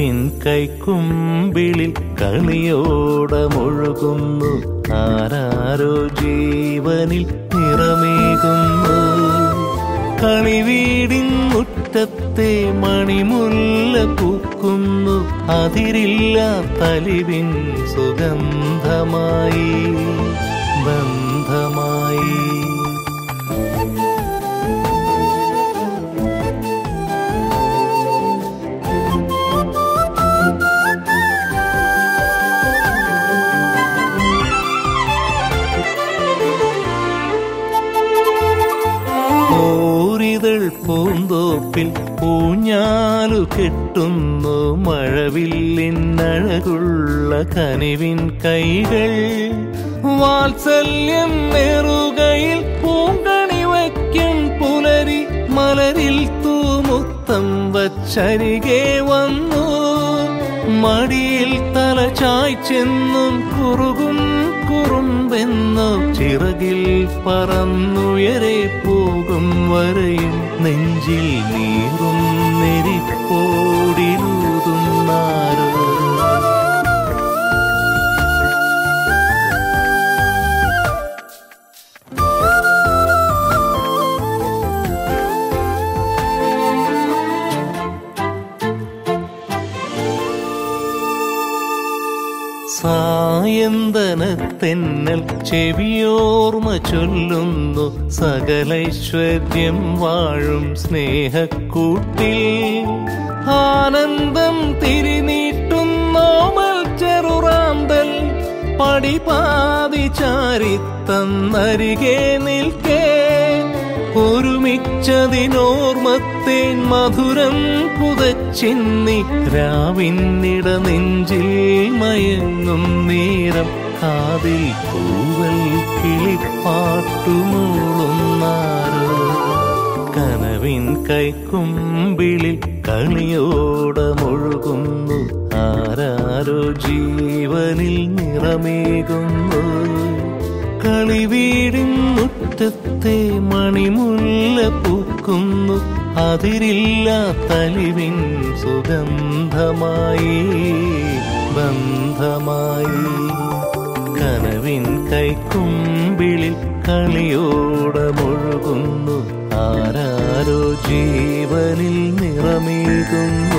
കനവിൻ കൈക്കുമ്പിളിൽ കളിയോടമൊഴുകുന്നു ആരാരോ ജീവനിൽ നിറമേകുന്നു കളിവീടിൻ മുറ്റത്തെ മണിമുല്ല പൂക്കുന്നു അതിരില്ല തലിവിൻ സുഗന്ധമായി ബന്ധമായി ഓരിതൾ പൂന്തോപ്പിൽ പൂഞ്ഞാലു കെട്ടുന്നു മഴവില്ലിനഴകുള്ള കനിവിൻ കൈകൾ വാത്സല്യം നേറുകയിൽ പൂങ്കണി വയ്ക്കും പുലരി മലരിൽ തൂമുത്തം വച്ചരികെ വന്നു മടിയിൽ തല ചായ്ച്ചെന്നും കുറുകും കുറുമ്പെന്നു ചിറകിൽ പറന്നുയരെ പോകും വരെയും നെഞ്ചിൽ നീറും നെരിപ്പോടിലൂതും നാരോ സായന്തനത്തെന്നൽ ചെവിയോർമ്മ ചൊല്ലുന്നു സകലൈശ്വര്യം വാഴും സ്നേഹക്കൂട്ടിൽ ആനന്ദം തിരിനീട്ടുന്നോമൽ ചെറുറാന്തൽ പടിപാതി ചാരിത്തന്നരികെ നിൽക്കേ ഒരുമിച്ചതിനോർമ്മത്തേൻ മധുരം പുതച്ചിന്നി രാവിന്നിട നെഞ്ചിൽ മയങ്ങും നേരം കാതിൽ പൂവൽ കിളിപ്പാട്ടുമൂളുന്നാരോ കനവിൻ കൈക്കുമ്പിളിൽ കളിയോടമൊഴുകുന്നു ആരാരോ ജീവനിൽ നിറമേകുന്നു കളിവീടിൻ മുറ്റത്തെ മണിമുല്ല പൂക്കുന്നു അതിരില്ല തലിവിൻ സുഗന്ധമായി ബന്ധമായി കനവിൻ കൈക്കുമ്പിളിൽ കളിയോടമൊഴുകുന്നു ആരാരോ ജീവനിൽ നിറമേകുന്നു